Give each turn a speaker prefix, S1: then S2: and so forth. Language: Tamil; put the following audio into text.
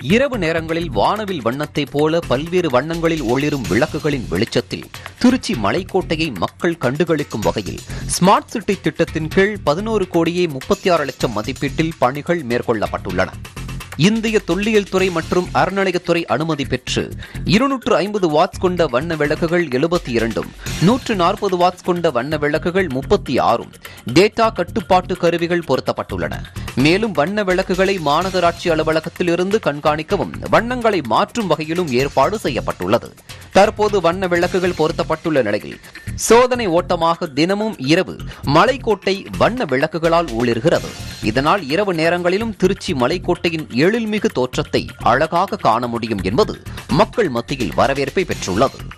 S1: இரவு நேரங்களில் வானவில் வண்ணத்தைப் போல பல்வேறு வண்ணங்களில் ஒளிரும் விளக்குகளின் வெளிச்சத்தில் திருச்சி மலைக்கோட்டையை மக்கள் கண்டுகளிக்கும் வகையில் ஸ்மார்ட் சிட்டி திட்டத்தின் கீழ் பதினோரு கோடியே முப்பத்தி ஆறு லட்சம் மதிப்பீட்டில் பணிகள் மேற்கொள்ளப்பட்டுள்ளன இந்திய தொல்லியல் துறை மற்றும் அறநிலையத்துறை அனுமதி பெற்று இருநூற்று ஐம்பது வாட்ஸ் கொண்ட வண்ண விளக்குகள் எழுபத்தி இரண்டும் நூற்று நாற்பது வாட்ஸ் கொண்ட வண்ண விளக்குகள் முப்பத்தி ஆறும் டேட்டா கட்டுப்பாட்டு கருவிகள் பொருத்தப்பட்டுள்ளன மேலும் வண்ண விளக்குகளை மாநகராட்சி அலுவலகத்தில் இருந்து கண்காணிக்கவும் வண்ணங்களை மாற்றும் வகையிலும் ஏற்பாடு செய்யப்பட்டுள்ளது தற்போது வண்ண விளக்குகள் பொருத்தப்பட்டுள்ள நிலையில் சோதனை ஓட்டமாக தினமும் இரவு மலைக்கோட்டை வண்ண விளக்குகளால் ஒளிர்கிறது இதனால் இரவு நேரங்களிலும் திருச்சி மலைக்கோட்டையின் எழில்மிகு தோற்றத்தை அழகாக காண முடியும் என்பது மக்கள் மத்தியில் வரவேற்பை பெற்றுள்ளது